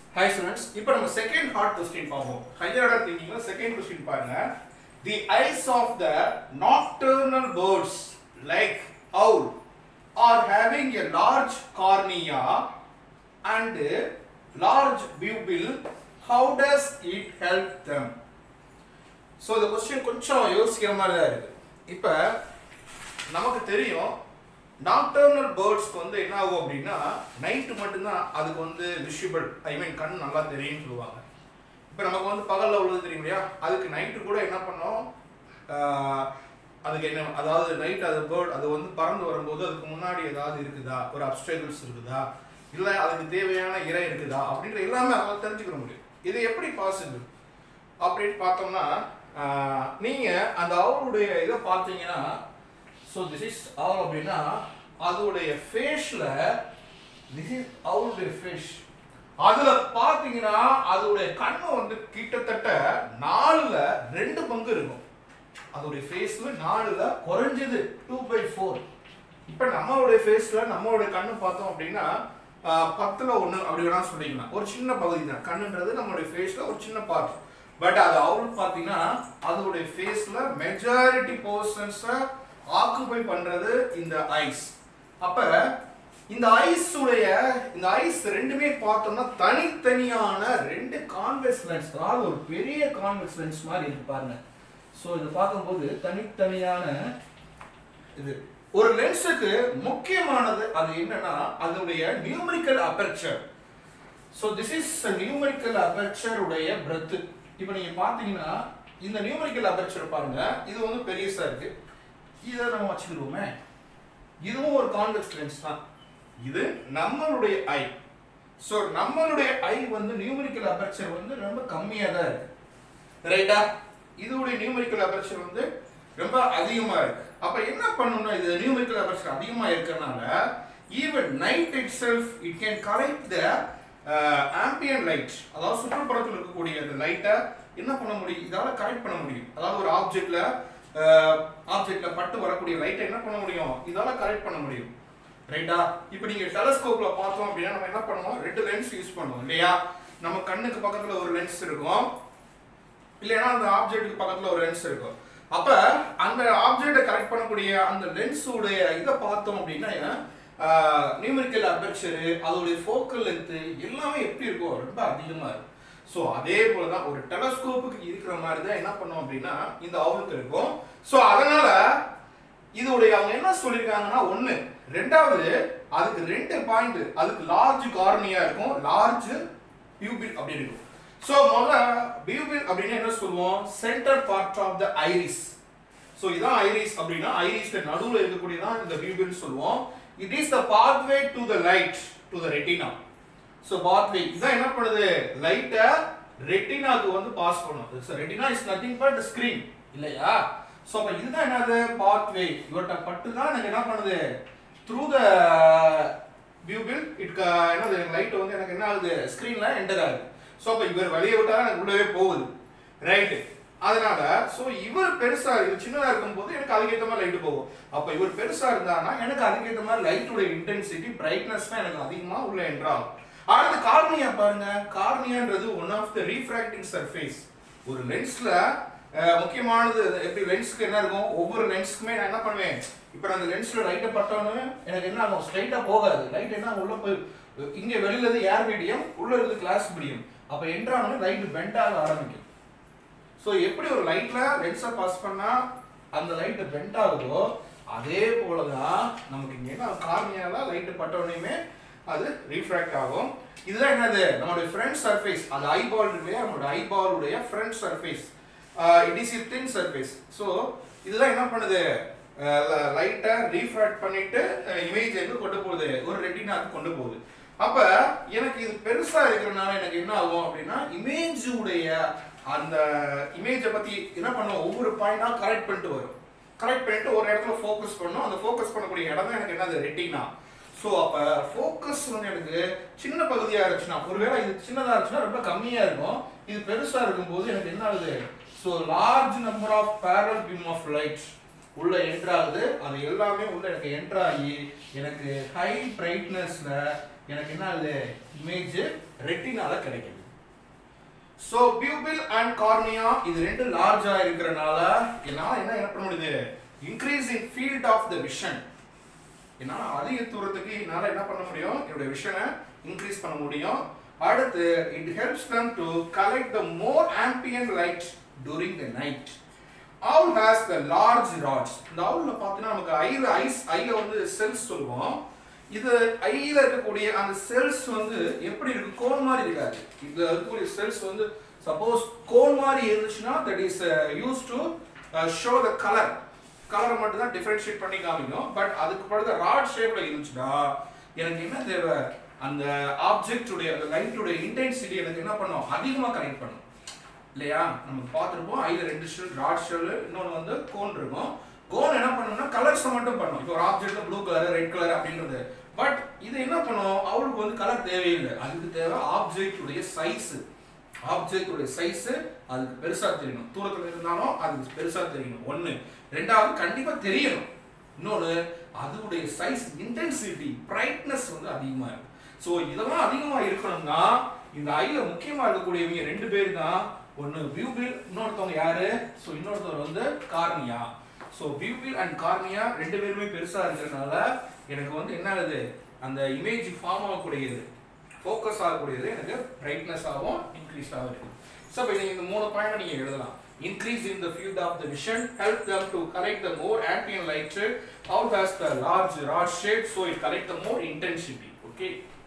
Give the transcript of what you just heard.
hi students இப்போ நம்ம second hard question பார்ப்போம் ஹையர் ஆர்டர் திங்கிங்ல செகண்ட் கொஸ்டின் பாருங்க the eyes of the nocturnal birds like owl are having a large cornea and large pupil how does it help them so இந்த question கொஞ்சம் யோசிக்கிற மாதிரி தான் இருக்கு இப்போ நமக்கு தெரியும் நாக்டர்னல் பேர்ட்ஸ்க்கு வந்து என்ன ஆகும் அப்படின்னா நைட்டு மட்டும்தான் அதுக்கு வந்து விஷுவல் ஐ மீன் கண் நல்லா தெரியும்னு சொல்லுவாங்க இப்போ நமக்கு வந்து பகலில் உள்ளது தெரியும் இல்லையா அதுக்கு நைட்டு கூட என்ன பண்ணோம் ஆஹ், அதுக்கு என்ன அதாவது நைட் அது பேர்ட் அது வந்து பறந்து வரும்போது அதுக்கு முன்னாடி ஏதாவது இருக்குதா ஒரு அப்டேபிள்ஸ் இருக்குதா இல்லை அதுக்கு தேவையான இறை இருக்குதா அப்படின்ற எல்லாமே அவங்களால தெரிஞ்சுக்கிற முடியும் இது எப்படி பாசிபிள் அப்படின்னு பார்த்தோம்னா ஆஹ், நீங்க அந்த அவருடைய இதை பார்த்தீங்கன்னா ஸோ திஸ் இஸ் அவர் அப்படின்னா அதோடைய ஃபேஸில் திஸ் இஸ் அவருடைய ஃபேஸ் அதுல பார்த்தீங்கன்னா அதோடைய கண்ணு வந்து கிட்டத்தட்ட நாலுல ரெண்டு பங்கு இருக்கும் அதோடைய ஃபேஸ்ல நாலுல குறைஞ்சது டூ பை ஃபோர் இப்போ நம்மளுடைய ஃபேஸ்ல நம்மளுடைய கண்ணு பார்த்தோம் அப்படின்னா ஆஹ், பத்துல ஒண்ணு அப்படி வேணா சொல்லிக்கலாம் ஒரு சின்ன பகுதி தான் கண்ணுன்றது நம்மளுடைய ஃபேஸ்ல ஒரு சின்ன பார்ட் பட் அது அவரு பார்த்தீங்கன்னா அதோடைய ஃபேஸ்ல மெஜாரிட்டி போர்ஷன்ஸை ஆக்குபை பண்றது இந்த ஐஸ் அப்ப இந்த ஐஸ் உடைய இந்த ஐஸ் ரெண்டுமே பார்த்தோம்னா தனித்தனியான ரெண்டு கான்வெக்ஸ் லென்ஸ் அதாவது ஒரு பெரிய கான்வெக்ஸ் லென்ஸ் மாதிரி இருக்கு பாருங்க ஸோ இதை பார்க்கும்போது தனித்தனியான இது ஒரு லென்ஸுக்கு முக்கியமானது அது என்னன்னா அதனுடைய numerical aperture so this is numerical aperture உடைய பிரெத் இப்போ நீங்க பார்த்தீங்கன்னா இந்த நியூமரிக்கல் அபர்ச்சர் பாருங்க இது வந்து பெரியசா இருக்கு இதை நம்ம வச்சுக்கிடுவோமே இதுவும் ஒரு கான்வெக்ஸ் லென்ஸ் தான் இது நம்மளுடைய ஐ ஸோ நம்மளுடைய ஐ வந்து நியூமரிக்கல் அபர்ச்சர் வந்து ரொம்ப கம்மியாக தான் இருக்கு ரைட்டா இதோடைய நியூமரிக்கல் அபர்ச்சர் வந்து ரொம்ப அதிகமா இருக்கு அப்ப என்ன பண்ணணும்னா இது நியூமரிக்கல் அபர்ச்சர் அதிகமா இருக்கறனால even night itself it can correct the ambient light அதாவது சுற்றுப்புறத்தில் இருக்கக்கூடிய அந்த லைட்டை என்ன பண்ண முடியும் இதால கரெக்ட் பண்ண முடியும் அதாவது ஒரு ஆப்ஜெக்ட்ல ஆப்ஜெக்ட்ல பட்டு வரக்கூடிய லைட்டை என்ன பண்ண முடியும் இதால கரெக்ட் பண்ண முடியும் ரைட்டா இப்போ நீங்க டெலஸ்கோப்ல பார்த்தோம் அப்படின்னா நம்ம என்ன பண்ணுவோம் ரெண்டு லென்ஸ் யூஸ் பண்ணுவோம் இல்லையா நம்ம கண்ணுக்கு பக்கத்துல ஒரு லென்ஸ் இருக்கும் இல்லைன்னா அந்த ஆப்ஜெக்ட்டுக்கு பக்கத்துல ஒரு லென்ஸ் இருக்கும் அப்ப அந்த ஆப்ஜெக்டை கரெக்ட் பண்ணக்கூடிய அந்த லென்ஸ் உடைய இதை பார்த்தோம் அப்படின்னா நியூமரிக்கல் அபர்ச்சரு அதோடைய ஃபோக்கல் லென்த் எல்லாமே எப்படி இருக்கும் ரொம்ப அதிகமா இருக்கும் ஸோ அதே போல தான் ஒரு டெலஸ்கோப்புக்கு இருக்கிற மாதிரி தான் என்ன பண்ணோம் அப்படின்னா இந்த அவளுக்கு இருக்கும் ஸோ அதனால இதோடைய அவங்க என்ன சொல்லியிருக்காங்கன்னா ஒண்ணு ரெண்டாவது அதுக்கு ரெண்டு பாயிண்ட் அதுக்கு லார்ஜ் கார்னியா இருக்கும் லார்ஜ் பியூபில் அப்படி இருக்கும் ஸோ முதல்ல பியூபில் அப்படின்னு என்ன சொல்லுவோம் centre part of the iris so இதான் ஐரிஸ் அப்படின்னா ஐரிஸ்ல நடுவில் இருக்கக்கூடியதான் இந்த பியூபில் சொல்லுவோம் it is the pathway to the light to the retina so pathway இதான் என்ன பண்ணுது லைட்டை ரெட்டினாக்கு வந்து பாஸ் பண்ணும் so retina is nothing but screen இல்லையா ஸோ அப்போ இதுதான் என்னது பாத்வே இவர்கிட்ட பட்டு தான் எனக்கு என்ன பண்ணுது த்ரூ த வியூபில் இட் என்னது லைட் வந்து எனக்கு என்ன ஆகுது ஸ்க்ரீன்ல என்டர் ஆகுது ஸோ அப்போ இவர் வெளியே விட்டா எனக்கு உள்ளவே போகுது ரைட்டு அதனால ஸோ இவர் பெருசா இவர் சின்னதா இருக்கும்போது எனக்கு அதுக்கேற்ற மாதிரி லைட் போகும் அப்போ இவர் பெருசா இருந்தானா எனக்கு அதுக்கேற்ற மாதிரி லைட்டோட இன்டென்சிட்டி பிரைட்னஸ் தான் எனக்கு அதிகமா உள்ள என்றாகும் அடுத்து கார்னியா பாருங்க கார்னியான்றது one of the refracting surface ஒரு லென்ஸ்ல முக்கியமானது எப்படி லென்ஸ்க்கு என்ன இருக்கும் ஒவ்வொரு லென்ஸ்க்குமே நான் என்ன பண்ணுவேன் இப்போ நான் அந்த லென்ஸ்ல லைட்டை பட்டோன்னு எனக்கு என்ன ஆகும் ஸ்ட்ரைட்டா போகாது லைட் என்ன உள்ள போய் இங்க வெளியில இருந்து ஏர் மீடியம் உள்ள இருந்து கிளாஸ் மீடியம் அப்ப என்ட்ரானோட லைட் பெண்ட் ஆக ஆரம்பிக்கும் ஸோ எப்படி ஒரு லைட்ல லென்ஸை பாஸ் பண்ணா அந்த லைட் பெண்ட் ஆகுதோ அதே போல தான் நமக்கு இங்க என்ன கார்னியால லைட் பட்டோனையுமே அது ரீஃப்ராக்ட் ஆகும் இதுதான் என்னது நம்மளுடைய ஃப்ரண்ட் சர்ஃபேஸ் அது ஐபால் இல்லையா நம்மளோட ஐபாலுடைய front surface it is a thin surface so இதுதான் என்ன பண்ணுது லைட்டை ரீஃப்ராக்ட் பண்ணிட்டு இமேஜ் எங்க கொண்டு போகுது ஒரு ரெட்டினாக்கு கொண்டு போகுது அப்ப எனக்கு இது பெருசா இருக்கிறனால எனக்கு என்ன ஆகும் அப்படின்னா இமேஜ் உடைய அந்த இமேஜை பத்தி என்ன பண்ணுவோம் ஒவ்வொரு பாயிண்டா கரெக்ட் பண்ணிட்டு வரும் கரெக்ட் பண்ணிட்டு ஒரு இடத்துல ஃபோக்கஸ் பண்ணும் அந்த ஃபோக்கஸ் பண்ணக்கூடிய இடம் தான் எனக்கு என்னது ரெட்டினா ஸோ அப்போ ஃபோக்கஸ் வந்து எனக்கு சின்ன பகுதியாக இருந்துச்சுன்னா ஒருவேளை இது சின்னதாக இருந்துச்சுன்னா ரொம்ப கம்மியாக இருக்கும் இது பெருசாக இருக்கும்போது எனக்கு என்ன ஆகுது so large number of parallel beam of light உள்ள என்ட்ரு ஆகுது அது எல்லாமே உள்ள எனக்கு என்ட்ரு ஆகி எனக்கு ஹை பிரைட்னஸ்ல எனக்கு என்ன ஆகுது இமேஜ் ரெட்டினால கிடைக்குது ஸோ பியூபிள் அண்ட் கார்னியா இது ரெண்டு லார்ஜா இருக்கிறனால என்னால் என்ன என்ன பண்ண முடியுது increase in field of the vision என்னால் அதிக தூரத்துக்கு என்னால் என்ன பண்ண முடியும் என்னுடைய விஷனை இன்க்ரீஸ் பண்ண முடியும் அடுத்து it helps them to collect the more ambient light during the night owl has the large rods இந்த ஆவுல பார்த்தீங்கன்னா நமக்கு ஐல ஐஸ் ஐல வந்து செல்ஸ் சொல்லுவோம் இது ஐல இருக்கக்கூடிய அந்த செல்ஸ் வந்து எப்படி இருக்கு கோன் மாதிரி இருக்காது இதுல இருக்கக்கூடிய செல்ஸ் வந்து சப்போஸ் கோன் மாதிரி இருந்துச்சுன்னா that is use to show the colour கலரை மட்டும் தான் டிஃபரன்ஷியேட் பண்ணி காமிக்கும் பட் அதுக்கு பிறகு ராட் ஷேப்ல இருந்துச்சுன்னா எனக்கு என்ன தேவை அந்த ஆப்ஜெக்டுடைய அந்த லைட்டுடைய இன்டென்சிட்டி எனக்கு என்ன பண்ணும் அதிகமாக கனெக்ட் பண்ணும் இல்லையா நம்ம பார்த்துருப்போம் ஐல ரெண்டு ஷெல் ராட் ஷெல் இன்னொன்று வந்து கோன் இருக்கும் கோன் என்ன பண்ணும்னா கலர்ஸை மட்டும் பண்ணும் இப்போ ஒரு ஆப்ஜெக்ட்ல ப்ளூ கலர் ரெட் கலர் அப்படின்றது பட் இது என்ன பண்ணும் அவளுக்கு வந்து கலர் தேவையில்லை அதுக்கு தேவை ஆப்ஜெக்ட் உடைய சைஸ் ஆப்ஜெக்ட் உடைய சைஸ் அதுக்கு பெருசா தெரியணும் தூரத்துல இருந்தாலும் அதுக்கு பெருசா தெரியணும் ஒண்ணு ரெண்டாவது கண்டிப்பா தெரியணும் இன்னொன்னு அதோடைய சைஸ் இன்டென்சிட்டி பிரைட்னஸ் வந்து அதிகமா இருக்கும் ஸோ இதெல்லாம் அதிகமா இருக்கணும்னா இந்த ஐல முக்கியமா இருக்கக்கூடியவங்க ரெண்டு பேர் தான் ஒன்னு வியூபில் இன்னொருத்தவங்க யாரு ஸோ இன்னொருத்தவர் வந்து cornea so pupil and cornea ரெண்டு பேருமே பெருசா இருக்கிறதுனால எனக்கு வந்து என்ன ஆகுது அந்த இமேஜ் ஃபார்ம் ஆகக்கூடியது ஃபோக்கஸ் ஆகக்கூடியது எனக்கு பிரைட்னஸ் ஆகும் இன்க்ரீஸ் ஆகும் இருக்கு ஸோ இப்போ இந்த மூணு பாயிண்ட் நீங்க எழுதலாம் increase in the field of the vision help them to collect the more ambient light out has the large rod shape so it collect the more intensity okay